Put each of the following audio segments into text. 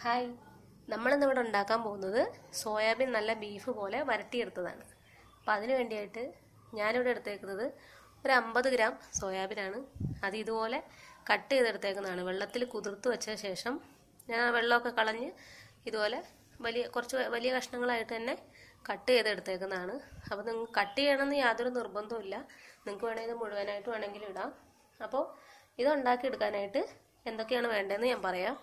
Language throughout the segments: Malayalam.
ഹായ് നമ്മളിന്ന് ഇവിടെ ഉണ്ടാക്കാൻ പോകുന്നത് സോയാബീൻ നല്ല ബീഫ് പോലെ വരട്ടിയെടുത്തതാണ് അപ്പോൾ അതിന് വേണ്ടിയായിട്ട് ഞാനിവിടെ എടുത്തേക്കുന്നത് ഒരു അമ്പത് ഗ്രാം സോയാബീനാണ് അത് ഇതുപോലെ കട്ട് ചെയ്തെടുത്തേക്കുന്നതാണ് വെള്ളത്തിൽ കുതിർത്ത് വെച്ച ശേഷം ഞാൻ ആ വെള്ളമൊക്കെ കളഞ്ഞ് ഇതുപോലെ വലിയ കുറച്ച് വലിയ കഷ്ണങ്ങളായിട്ട് തന്നെ കട്ട് ചെയ്തെടുത്തേക്കുന്നതാണ് അപ്പോൾ നിങ്ങൾക്ക് കട്ട് ചെയ്യണമെന്ന് യാതൊരു നിർബന്ധവുമില്ല നിങ്ങൾക്ക് വേണമെങ്കിൽ ഇത് മുഴുവനായിട്ട് വേണമെങ്കിലും ഇടാം അപ്പോൾ ഇത് ഉണ്ടാക്കിയെടുക്കാനായിട്ട് എന്തൊക്കെയാണ് വേണ്ടതെന്ന് ഞാൻ പറയാം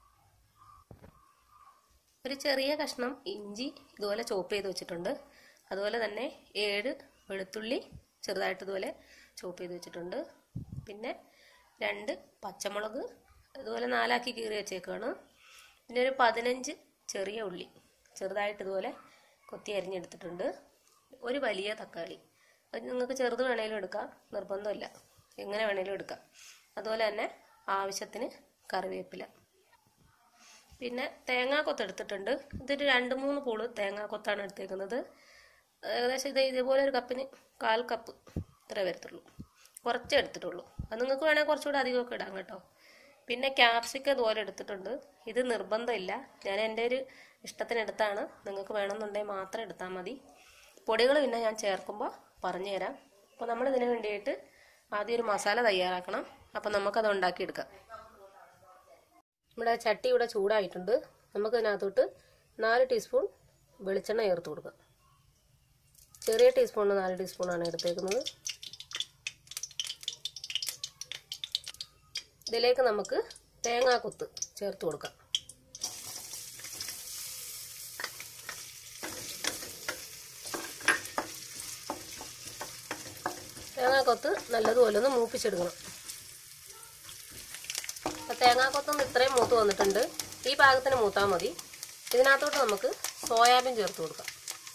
ഒരു ചെറിയ കഷ്ണം ഇഞ്ചി ഇതുപോലെ ചോപ്പ് ചെയ്ത് വെച്ചിട്ടുണ്ട് അതുപോലെ തന്നെ ഏഴ് വെളുത്തുള്ളി ചെറുതായിട്ട് ഇതുപോലെ ചോപ്പ് ചെയ്ത് വെച്ചിട്ടുണ്ട് പിന്നെ രണ്ട് പച്ചമുളക് ഇതുപോലെ നാലാക്കി കീറി വെച്ചേക്കാണ് പിന്നെ ഒരു പതിനഞ്ച് ചെറിയ ഉള്ളി ചെറുതായിട്ട് ഇതുപോലെ കൊത്തി അരിഞ്ഞെടുത്തിട്ടുണ്ട് ഒരു വലിയ തക്കാളി അത് നിങ്ങൾക്ക് ചെറുത് വേണേലും എടുക്കാം നിർബന്ധമില്ല എങ്ങനെ വേണേലും എടുക്കാം അതുപോലെ തന്നെ ആവശ്യത്തിന് കറിവേപ്പില പിന്നെ തേങ്ങാക്കൊത്ത് എടുത്തിട്ടുണ്ട് ഇതൊരു രണ്ട് മൂന്ന് പൂള് തേങ്ങാക്കൊത്താണ് എടുത്തേക്കുന്നത് ഏകദേശം ഇത് ഇതുപോലെ ഒരു കപ്പിന് കാൽ കപ്പ് ഇത്ര വരത്തുള്ളൂ കുറച്ചേ എടുത്തിട്ടുള്ളൂ അത് നിങ്ങൾക്ക് വേണമെങ്കിൽ കുറച്ചുകൂടെ അധികമൊക്കെ ഇടാം കേട്ടോ പിന്നെ ക്യാപ്സിക്കം ഇതുപോലെ എടുത്തിട്ടുണ്ട് ഇത് നിർബന്ധമില്ല ഞാൻ എൻ്റെ ഒരു ഇഷ്ടത്തിനെടുത്താണ് നിങ്ങൾക്ക് വേണമെന്നുണ്ടെങ്കിൽ മാത്രം എടുത്താൽ മതി പൊടികൾ പിന്നെ ഞാൻ ചേർക്കുമ്പോൾ പറഞ്ഞു തരാം അപ്പോൾ നമ്മൾ ഇതിന് വേണ്ടിയിട്ട് ആദ്യം ഒരു മസാല തയ്യാറാക്കണം അപ്പോൾ നമുക്കത് ഉണ്ടാക്കിയെടുക്കാം നമ്മുടെ ചട്ടി ഇവിടെ ചൂടായിട്ടുണ്ട് നമുക്ക് ഇതിനകത്തോട്ട് നാല് ടീസ്പൂൺ വെളിച്ചെണ്ണ ചേർത്ത് കൊടുക്കാം ചെറിയ ടീസ്പൂണിന് നാല് ടീസ്പൂണാണ് എടുത്തേക്കുന്നത് ഇതിലേക്ക് നമുക്ക് തേങ്ങാക്കൊത്ത് ചേർത്ത് കൊടുക്കാം തേങ്ങാക്കൊത്ത് നല്ലതുപോലെ ഒന്ന് മൂപ്പിച്ചെടുക്കണം അപ്പം തേങ്ങാക്കൊത്തൊന്ന് ഇത്രയും മൂത്ത് വന്നിട്ടുണ്ട് ഈ പാകത്തിന് മൂത്താൽ മതി ഇതിനകത്തോട്ട് നമുക്ക് സോയാബീൻ ചേർത്ത് കൊടുക്കാം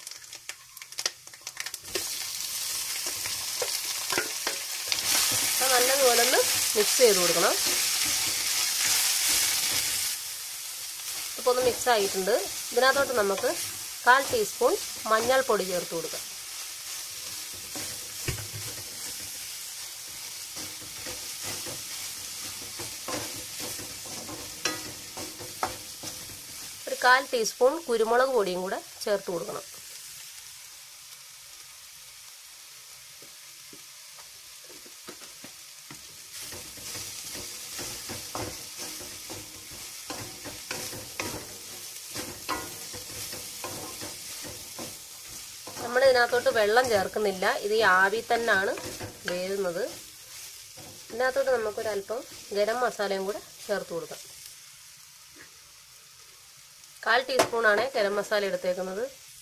അപ്പം നല്ലതുപോലെ ഒന്ന് മിക്സ് ചെയ്ത് കൊടുക്കണം ഇപ്പോൾ ഒന്ന് മിക്സ് ആയിട്ടുണ്ട് ഇതിനകത്തോട്ട് നമുക്ക് കാൽ ടീസ്പൂൺ മഞ്ഞൾപ്പൊടി ചേർത്ത് കൊടുക്കാം ഒരു കാൽ ടീസ്പൂൺ കുരുമുളക് പൊടിയും കൂടെ ചേർത്ത് കൊടുക്കണം നമ്മൾ ഇതിനകത്തോട്ട് വെള്ളം ചേർക്കുന്നില്ല ഇത് ഈ ആവി തന്നെയാണ് വേവുന്നത് ഇതിനകത്തോട്ട് നമുക്കൊരല്പം ഗരം മസാലയും കൂടെ ചേർത്ത് കൊടുക്കാം കാൽ ടീസ്പൂണാണ് ഗരം മസാല എടുത്തേക്കുന്നത്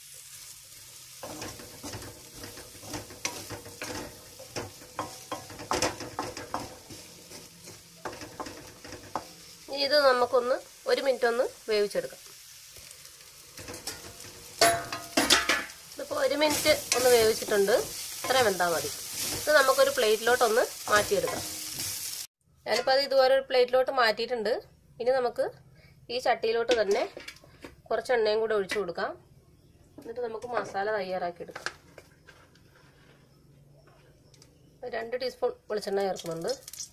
ഇനി ഇത് നമുക്കൊന്ന് ഒരു മിനിറ്റ് ഒന്ന് വേവിച്ചെടുക്കാം ഇതിപ്പോൾ ഒരു മിനിറ്റ് ഒന്ന് വേവിച്ചിട്ടുണ്ട് ഇത്ര വെന്താൽ മതി ഇത് നമുക്കൊരു പ്ലേറ്റിലോട്ടൊന്ന് മാറ്റിയെടുക്കാം ഞാനിപ്പോൾ അത് ഇതുപോലെ ഒരു പ്ലേറ്റിലോട്ട് മാറ്റിയിട്ടുണ്ട് ഇനി നമുക്ക് ഈ ചട്ടിയിലോട്ട് തന്നെ കുറച്ച് എണ്ണയും കൂടെ ഒഴിച്ചു കൊടുക്കാം എന്നിട്ട് നമുക്ക് മസാല തയ്യാറാക്കി എടുക്കാം രണ്ട് ടീസ്പൂൺ വെളിച്ചെണ്ണ ചേർക്കുന്നുണ്ട്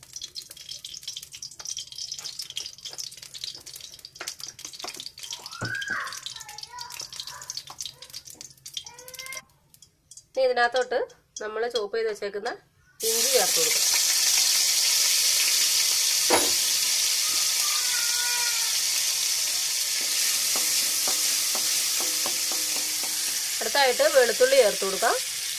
ഇനി ഇതിനകത്തോട്ട് നമ്മൾ ചോപ്പ് ചെയ്ത് വെച്ചേക്കുന്ന ഇഞ്ചി ചേർത്ത് കൊടുക്കാം അടുത്തായിട്ട് വെളുത്തുള്ളി ചേർത്ത് കൊടുക്കാം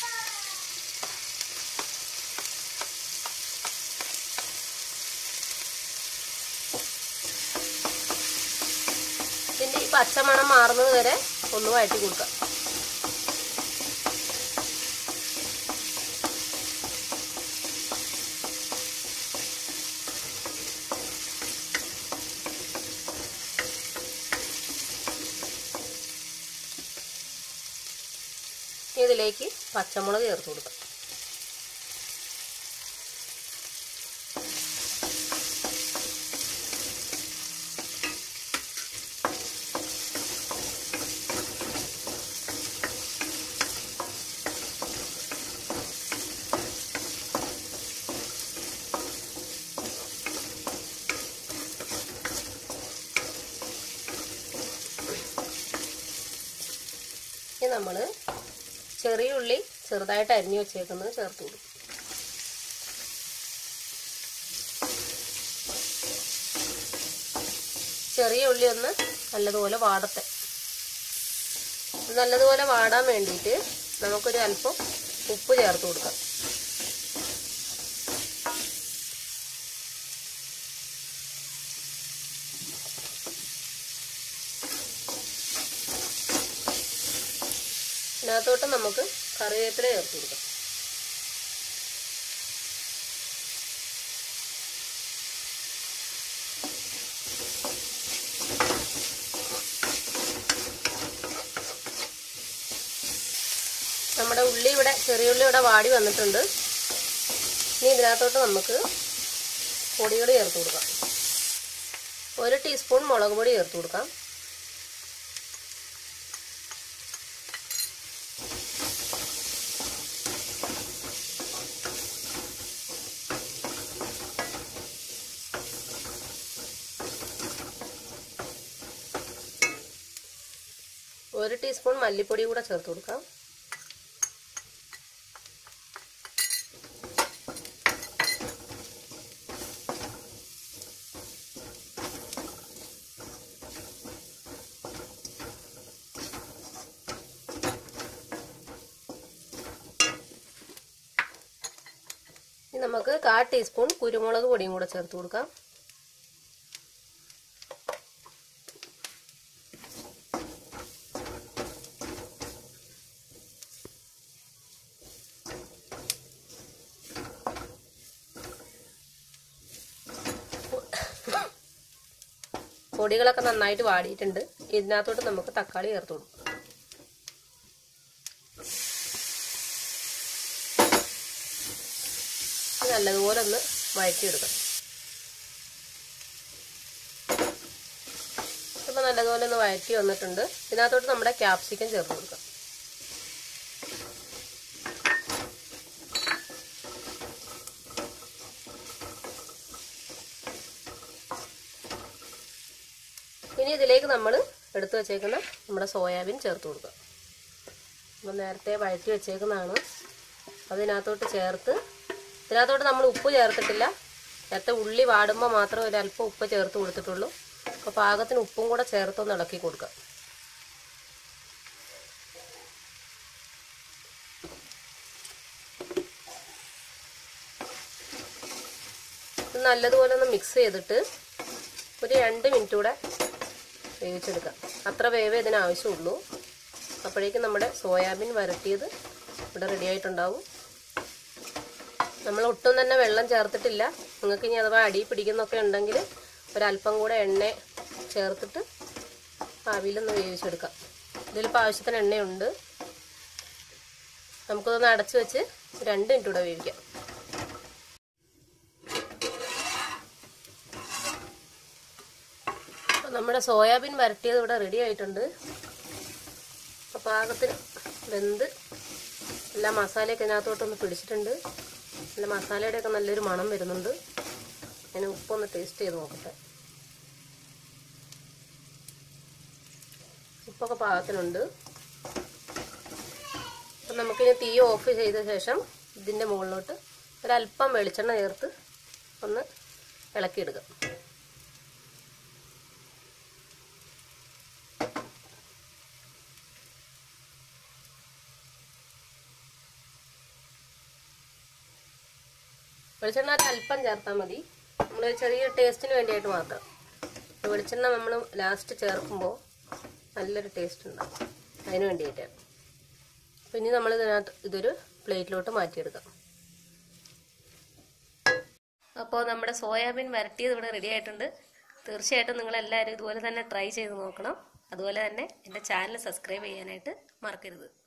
ഇതിന്റെ ഈ പച്ചമണം മാറുന്നത് വരെ ഒന്ന് വഴറ്റി കൊടുക്കാം ഇതിലേക്ക് പച്ചമുളക് ചേർത്ത് കൊടുക്കാം ഇനി നമ്മൾ ചെറിയ ഉള്ളി ചെറുതായിട്ട് അരിഞ്ഞു വെച്ചേക്കുന്നത് ചേർത്ത് കൊടുക്കും ചെറിയ ഉള്ളി ഒന്ന് നല്ലതുപോലെ വാടത്തെ നല്ലതുപോലെ വാടാൻ വേണ്ടിയിട്ട് നമുക്കൊരു അല്പം ഉപ്പ് ചേർത്ത് കൊടുക്കാം ഇതിനകത്തോട്ട് നമുക്ക് കറിവേപ്പില ചേർത്ത് കൊടുക്കാം നമ്മുടെ ഉള്ളി ഇവിടെ ചെറിയ ഉള്ളി ഇവിടെ വാടി വന്നിട്ടുണ്ട് ഇനി ഇതിനകത്തോട്ട് നമുക്ക് പൊടികൾ ചേർത്ത് കൊടുക്കാം ഒരു ടീസ്പൂൺ മുളക് പൊടി ചേർത്ത് കൊടുക്കാം ഒരു ടീസ്പൂൺ മല്ലിപ്പൊടി കൂടെ ചേർത്ത് കൊടുക്കാം ഇനി നമുക്ക് കാ ടീസ്പൂൺ കുരുമുളക് പൊടിയും കൂടെ ചേർത്ത് കൊടുക്കാം പൊടികളൊക്കെ നന്നായിട്ട് വാടിയിട്ടുണ്ട് ഇതിനകത്തോട്ട് നമുക്ക് തക്കാളി ചേർത്ത് കൊടുക്കാം നല്ലതുപോലെ ഒന്ന് വഴറ്റിയെടുക്കാം ഇപ്പം നല്ലതുപോലെ ഒന്ന് വഴറ്റി വന്നിട്ടുണ്ട് ഇതിനകത്തോട്ട് നമ്മുടെ ക്യാപ്സിക്കം ചേർത്ത് കൊടുക്കാം ഇനി ഇതിലേക്ക് നമ്മൾ എടുത്തു വച്ചേക്കുന്ന നമ്മുടെ സോയാബീൻ ചേർത്ത് കൊടുക്കുക അപ്പം നേരത്തെ വഴറ്റി വെച്ചേക്കുന്നതാണ് അതിനകത്തോട്ട് ചേർത്ത് ഇതിനകത്തോട്ട് നമ്മൾ ഉപ്പ് ചേർത്തിട്ടില്ല നേരത്തെ ഉള്ളി വാടുമ്പോൾ മാത്രം ഒരു അല്പം ഉപ്പ് ചേർത്ത് കൊടുത്തിട്ടുള്ളൂ അപ്പോൾ പാകത്തിന് ഉപ്പും കൂടെ ചേർത്തൊന്ന് ഇളക്കി കൊടുക്കുക ഇത് നല്ലതുപോലെ ഒന്ന് മിക്സ് ചെയ്തിട്ട് ഒരു രണ്ട് മിനിറ്റ് കൂടെ വേവിച്ചെടുക്കാം അത്ര വേവേ ഇതിന് ആവശ്യമുള്ളൂ അപ്പോഴേക്കും നമ്മുടെ സോയാബീൻ വരട്ടിയത് ഇവിടെ റെഡി ആയിട്ടുണ്ടാവും നമ്മൾ ഒട്ടും തന്നെ വെള്ളം ചേർത്തിട്ടില്ല നിങ്ങൾക്ക് ഇനി അഥവാ അടി പിടിക്കുന്നൊക്കെ ഉണ്ടെങ്കിൽ ഒരല്പം കൂടെ എണ്ണ ചേർത്തിട്ട് ആവിയിലൊന്ന് വേവിച്ചെടുക്കാം ഇതിലിപ്പോൾ ആവശ്യത്തിന് എണ്ണയുണ്ട് നമുക്കതൊന്ന് അടച്ചു വെച്ച് രണ്ട് മിനിറ്റ് കൂടെ വേവിക്കാം അപ്പോൾ നമ്മുടെ സോയാബീൻ വരട്ടിയത് ഇവിടെ റെഡി ആയിട്ടുണ്ട് അപ്പോൾ പാകത്തിന് വെന്ത് എല്ലാ മസാലയൊക്കെ ഇതിനകത്തോട്ടൊന്ന് പിടിച്ചിട്ടുണ്ട് നല്ല മസാലയുടെയൊക്കെ നല്ലൊരു മണം വരുന്നുണ്ട് ഞാൻ ഉപ്പൊന്ന് ടേസ്റ്റ് ചെയ്ത് നോക്കട്ടെ ഉപ്പൊക്കെ പാകത്തിനുണ്ട് അപ്പം നമുക്കിനി തീ ഓഫ് ചെയ്ത ശേഷം ഇതിൻ്റെ മുകളിലോട്ട് ഒരല്പം വെളിച്ചെണ്ണ ചേർത്ത് ഒന്ന് ഇളക്കിയെടുക്കാം വെളിച്ചെണ്ണ ഒരു അല്പം ചേർത്താൽ മതി നമ്മൾ ചെറിയ ടേസ്റ്റിന് വേണ്ടിയിട്ട് മാത്രം വെളിച്ചെണ്ണ നമ്മൾ ലാസ്റ്റ് ചേർക്കുമ്പോൾ നല്ലൊരു ടേസ്റ്റ് ഉണ്ടാവും അതിന് വേണ്ടിയിട്ടാണ് അപ്പോൾ ഇനി നമ്മൾ ഇതിനകത്ത് ഇതൊരു പ്ലേറ്റിലോട്ട് മാറ്റിയെടുക്കാം അപ്പോൾ നമ്മുടെ സോയാബീൻ വരട്ടിയത് ഇവിടെ റെഡി ആയിട്ടുണ്ട് തീർച്ചയായിട്ടും നിങ്ങളെല്ലാവരും ഇതുപോലെ തന്നെ ട്രൈ ചെയ്ത് നോക്കണം അതുപോലെ തന്നെ എൻ്റെ ചാനൽ സബ്സ്ക്രൈബ് ചെയ്യാനായിട്ട് മറക്കരുത്